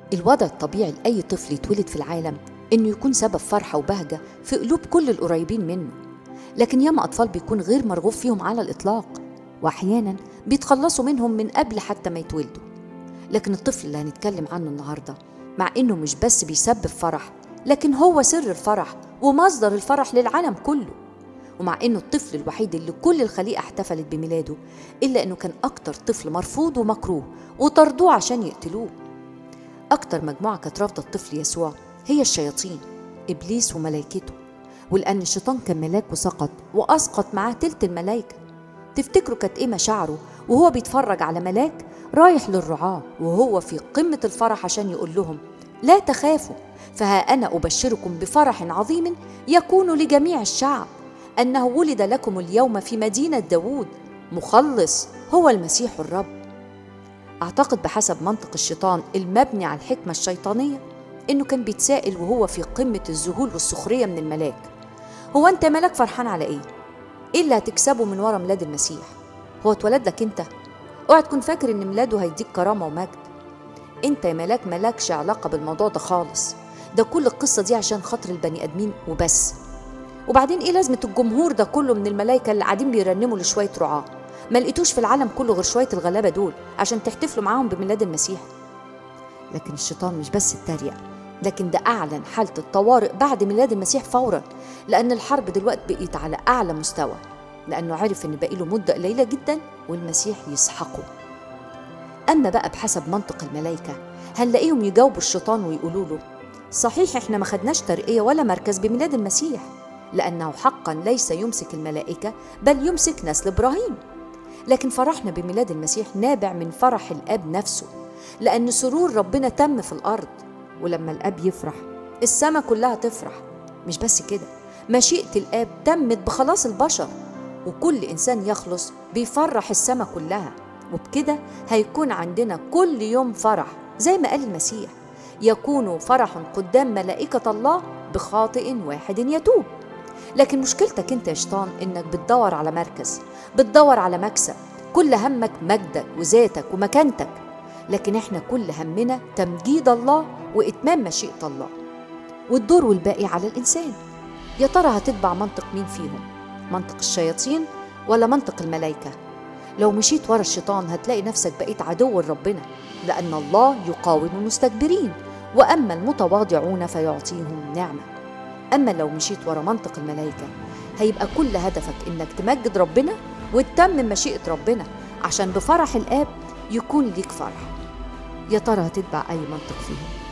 الوضع الطبيعي لأي طفل يتولد في العالم إنه يكون سبب فرحة وبهجة في قلوب كل القريبين منه لكن ياما أطفال بيكون غير مرغوب فيهم على الإطلاق وأحيانا بيتخلصوا منهم من قبل حتى ما يتولدوا لكن الطفل اللي هنتكلم عنه النهارده مع إنه مش بس بيسبب فرح لكن هو سر الفرح ومصدر الفرح للعالم كله ومع إنه الطفل الوحيد اللي كل الخليقة احتفلت بميلاده إلا إنه كان أكتر طفل مرفوض ومكروه وطردوه عشان يقتلوه أكتر مجموعة كانت رافضة الطفل يسوع هي الشياطين إبليس وملائكته ولأن الشيطان كان ملاك وسقط وأسقط معاه تلت الملايكة تفتكروا كانت إيه مشاعره وهو بيتفرج على ملاك رايح للرعاة وهو في قمة الفرح عشان يقول لهم لا تخافوا فها أنا أبشركم بفرح عظيم يكون لجميع الشعب أنه ولد لكم اليوم في مدينة داوود مخلص هو المسيح الرب أعتقد بحسب منطق الشيطان المبني على الحكمة الشيطانية إنه كان بيتسائل وهو في قمة الذهول والسخرية من الملاك هو أنت ملاك فرحان على إيه؟ إيه اللي هتكسبه من ورا ميلاد المسيح؟ هو اتولد لك أنت؟ اوعى تكون فاكر إن ميلاده هيديك كرامة ومجد أنت يا ملاك ملاكش علاقة بالموضوع ده خالص ده كل القصة دي عشان خاطر البني آدمين وبس وبعدين إيه لازمة الجمهور ده كله من الملايكة اللي قاعدين بيرنموا لشوية رعاة ما لقيتوش في العالم كله غير شوية الغلابة دول عشان تحتفلوا معاهم بميلاد المسيح لكن الشيطان مش بس اتريق لكن ده أعلن حالة الطوارئ بعد ميلاد المسيح فورا لأن الحرب دلوقتي بقيت على أعلى مستوى لأنه عرف إن باقي له مدة قليلة جدا والمسيح يسحقه أما بقى بحسب منطق الملائكة هنلاقيهم يجاوبوا الشيطان ويقولوا له صحيح احنا ما خدناش ترقية ولا مركز بميلاد المسيح لأنه حقا ليس يمسك الملائكة بل يمسك نسل إبراهيم لكن فرحنا بميلاد المسيح نابع من فرح الاب نفسه لان سرور ربنا تم في الارض ولما الاب يفرح السماء كلها تفرح مش بس كده مشيئه الاب تمت بخلاص البشر وكل انسان يخلص بيفرح السماء كلها وبكده هيكون عندنا كل يوم فرح زي ما قال المسيح يكون فرح قدام ملائكه الله بخاطئ واحد يتوب لكن مشكلتك انت يا شيطان انك بتدور على مركز بتدور على مكسب كل همك مجدك وذاتك ومكانتك لكن احنا كل همنا تمجيد الله واتمام مشيئه الله والدور والباقي على الانسان يا ترى هتتبع منطق مين فيهم منطق الشياطين ولا منطق الملائكه لو مشيت ورا الشيطان هتلاقي نفسك بقيت عدو لربنا لان الله يقاوم المستكبرين واما المتواضعون فيعطيهم نعمه أما لو مشيت ورا منطق الملائكة هيبقى كل هدفك إنك تمجد ربنا وتتمم مشيئة ربنا عشان بفرح الآب يكون ليك فرح يا ترى هتتبع أي منطق فيهم